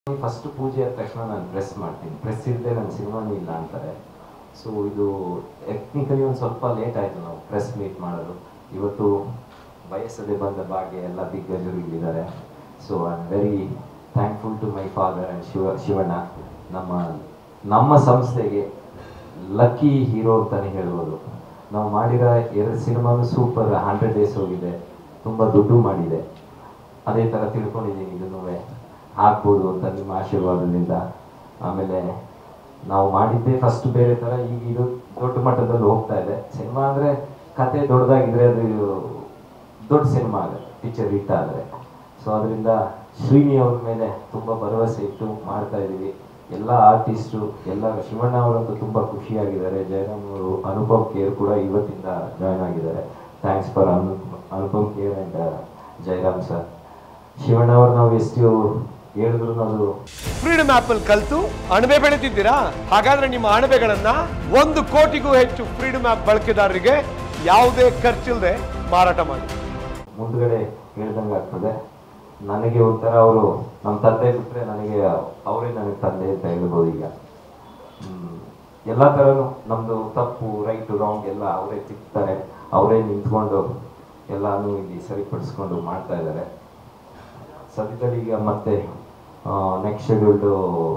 First ಪೂಜೆ ಆದ ತಕ್ಷಣ ನಾನು ಪ್ರೆಸ್ ಮಾಡ್ತೀನಿ ಪ್ರೆಸ್ ಇಲ್ಲದೆ ನನ್ನ ಸಿನಿಮಾನೂ ಇಲ್ಲ ಅಂತಾರೆ ಸೊ ಇದು ಟೆಕ್ನಿಕಲಿ ಒಂದು ಸ್ವಲ್ಪ ಲೇಟ್ ಆಯಿತು ನಾವು ಪ್ರೆಸ್ ಮೀಟ್ ಮಾಡೋದು ಇವತ್ತು ವಯಸ್ಸದೆ ಬಂದ ಭಾಗ್ಯ ಎಲ್ಲ ದಿಗ್ಗಜರು ಇಲ್ಲಿದ್ದಾರೆ so I am very thankful to my father and Shiva Shivanna ನಮ್ಮ ನಮ್ಮ ಸಂಸ್ಥೆಗೆ ಲಕ್ಕಿ ಹೀರೋ ಅಂತಲೇ ಹೇಳ್ಬೋದು ನಾವು ಮಾಡಿರೋ ಎರಡು ಸಿನಿಮಾನು ಸೂಪರ್ ಹಂಡ್ರೆಡ್ ಡೇಸ್ ಹೋಗಿದೆ ತುಂಬ ದುಡ್ಡು ಮಾಡಿದೆ ಅದೇ ಥರ ತಿಳ್ಕೊಂಡಿದ್ದೀನಿ ಇದನ್ನು ಆಗ್ಬೋದು ಅಂತ ನಿಮ್ಮ ಆಶೀರ್ವಾದದಿಂದ ಆಮೇಲೆ ನಾವು ಮಾಡಿದ್ದೇ ಫಸ್ಟ್ ಬೇರೆ ಥರ ಈಗ ಇದು ದೊಡ್ಡ ಮಟ್ಟದಲ್ಲಿ ಹೋಗ್ತಾ ಇದೆ ಸಿನಿಮಾ ಅಂದರೆ ಕತೆ ದೊಡ್ಡದಾಗಿದ್ರೆ ಅದು ದೊಡ್ಡ ಸಿನಿಮಾ ಆಗುತ್ತೆ ಪಿಕ್ಚರ್ ಹಿಟ್ ಆದರೆ ಸೊ ಅದರಿಂದ ಶ್ರೀನಿ ಅವ್ರ ಮೇಲೆ ತುಂಬ ಭರವಸೆ ಇಟ್ಟು ಮಾಡ್ತಾ ಇದ್ದೀವಿ ಎಲ್ಲ ಆರ್ಟಿಸ್ಟು ಎಲ್ಲ ಶಿವಣ್ಣ ಅವರಂತೂ ತುಂಬ ಖುಷಿಯಾಗಿದ್ದಾರೆ ಜಯರಾಮ್ ಅವರು ಅನುಪಮ್ ಕೇರ್ ಕೂಡ ಇವತ್ತಿಂದ ಜಾಯ್ನ್ ಆಗಿದ್ದಾರೆ thanks for Anu Anupam Kher and Jayaram sir Shivanna ಅವ್ರು ನಾವು ಎಷ್ಟು ಹೇಳಿದ್ರು ಅದು ಫ್ರೀಡಮ್ ಆಪ್ ಅಲ್ಲಿ ಕಲ್ತು ಅಣಬೆ ಬೆಳೆದಿದ್ದೀರಾ ಹಾಗಾದ್ರೆ ನಿಮ್ಮ ಅಣಬೆಗಳನ್ನ ಒಂದು ಕೋಟಿಗೂ ಹೆಚ್ಚು ಫ್ರೀಡಮ್ ಆಪ್ ಬಳಕೆದಾರರಿಗೆ ಯಾವುದೇ ಖರ್ಚಿಲ್ಲದೆ ಮಾರಾಟ ಮಾಡಿ ಮುಂದ್ಗಡೆ ಹೇಳ್ದಂಗೆ ಆಗ್ತದೆ ನನಗೆ ಒಂಥರ ಅವರು ನಮ್ಮ ತಂದೆ ಬಿಟ್ಟರೆ ನನಗೆ ಅವರೇ ನನಗೆ ತಂದೆ ಅಂತ ಹೇಳ್ಬೋದು ಈಗ ಹ್ಮ್. ಎಲ್ಲ ಥರನೂ ನಮ್ಮದು ತಪ್ಪು ರೈಟು ರಾಂಗ್ ಎಲ್ಲ ಅವರೇ ತಿಕ್ತಾರೆ ಅವರೇ ನಿಂತ್ಕೊಂಡು ಎಲ್ಲಾನು ಇಲ್ಲಿ ಸರಿಪಡಿಸ್ಕೊಂಡು ಮಾಡ್ತಾ ಇದ್ದಾರೆ ಸದ್ಯದಲ್ಲಿ ಈಗ ಮತ್ತೆ ನೆಕ್ಸ್ಟ್ ಶೆಡ್ಯೂಲ್ಡು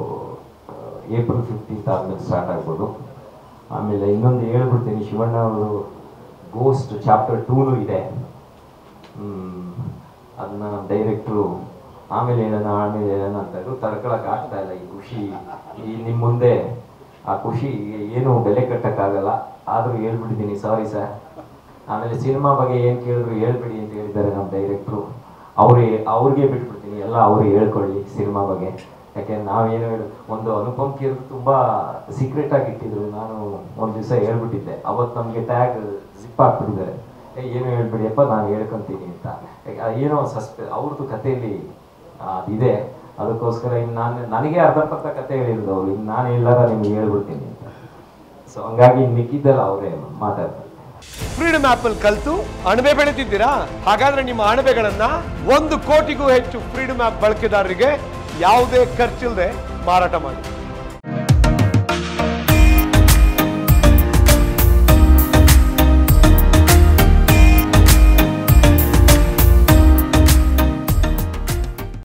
ಏಪ್ರಿಲ್ ಫಿಫ್ಟೀನ್ತ್ ಆದ್ಮೇಲೆ ಸ್ಟಾರ್ಟ್ ಆಗ್ಬೋದು ಆಮೇಲೆ ಇನ್ನೊಂದು ಹೇಳ್ಬಿಡ್ತೀನಿ ಶಿವಣ್ಣ ಅವರು ಗೋಸ್ಟ್ ಚಾಪ್ಟರ್ ಟೂನು ಇದೆ ಹ್ಮ್, ಅದನ್ನ ಡೈರೆಕ್ಟ್ರು ಆಮೇಲೆ ಹೇಳೋಣ ಆಮೇಲೆ ಹೇಳೋಣ ಅಂತ ಇದ್ರು ತಡ್ಕೊಳಕ್ ಆಗ್ತಾ ಇಲ್ಲ ಈ ಖುಷಿ ಈ ನಿಮ್ಮ ಮುಂದೆ ಆ ಖುಷಿ ಏನು ಬೆಲೆ ಕಟ್ಟಕ್ಕಾಗಲ್ಲ ಆದ್ರೂ ಹೇಳ್ಬಿಟ್ಟಿದ್ದೀನಿ ಸಾರಿ ಸರ್ ಆಮೇಲೆ ಸಿನಿಮಾ ಬಗ್ಗೆ ಏನು ಕೇಳಿದ್ರು ಹೇಳ್ಬಿಡಿ ಅಂತ ಹೇಳಿದ್ದಾರೆ ನಮ್ಮ ಡೈರೆಕ್ಟ್ರು ಅವ್ರಿಗೆ ಅವ್ರಿಗೆ ಬಿಟ್ಬಿಡ್ತೀನಿ ಎಲ್ಲ ಅವ್ರಿಗೆ ಹೇಳ್ಕೊಳ್ಳಿ ಸಿನಿಮಾ ಬಗ್ಗೆ ಯಾಕೆಂದ್ರೆ ನಾವೇನು ಹೇಳಿ ಒಂದು ಅನುಪಮ್ ಕೇರ್ ತುಂಬಾ ಸೀಕ್ರೆಟ್ ಆಗಿ ಇಟ್ಟಿದ್ರು ನಾನು ಒಂದು ದಿವಸ ಹೇಳ್ಬಿಟ್ಟಿದ್ದೆ ಅವತ್ತು ನಮಗೆ ಟ್ಯಾಗ್ ಜಿಪ್ ಹಾಕ್ಬಿಟ್ಟಿದ್ದಾರೆ ಏ, ಏನು ಹೇಳ್ಬಿಡಿಯಪ್ಪ ನಾನು ಹೇಳ್ಕೊಂತೀನಿ ಅಂತ ಯಾಕೆ ಅದು ಏನೋ ಸಸ್ಪೆ ಅವ್ರದ್ದು ಕಥೆಯಲ್ಲಿ ಅದಿದೆ ಅದಕ್ಕೋಸ್ಕರ ಇನ್ನು ನಾನು ನನಗೆ ಅರ್ಧ ಪರ್ಧ ಕತೆ ಹೇಳಿದ್ರು ಅವ್ರು ಇನ್ನು ನಾನು ಎಲ್ಲಾರ ನಿಮ್ಗೆ ಹೇಳ್ಬಿಡ್ತೀನಿ ಅಂತ ಸೊ ಹಂಗಾಗಿ ಇನ್ನು ಮಿಕ್ಕಿದ್ದೆಲ್ಲ ಅವರೇ ಮಾತಾಡ್ತಾರೆ ಫ್ರೀಡಮ್ ಆಪ್ ಅಲ್ಲಿ ಕಲ್ತು ಅಣಬೆ ಬೆಳೆದಿದ್ದೀರಾ ಹಾಗಾದ್ರೆ ನಿಮ್ಮ ಅಣಬೆಗಳನ್ನ ಒಂದು ಕೋಟಿಗೂ ಹೆಚ್ಚು ಫ್ರೀಡಮ್ ಆಪ್ ಬಳಕೆದಾರರಿಗೆ ಯಾವುದೇ ಖರ್ಚಿಲ್ಲದೆ ಮಾರಾಟ ಮಾಡಿ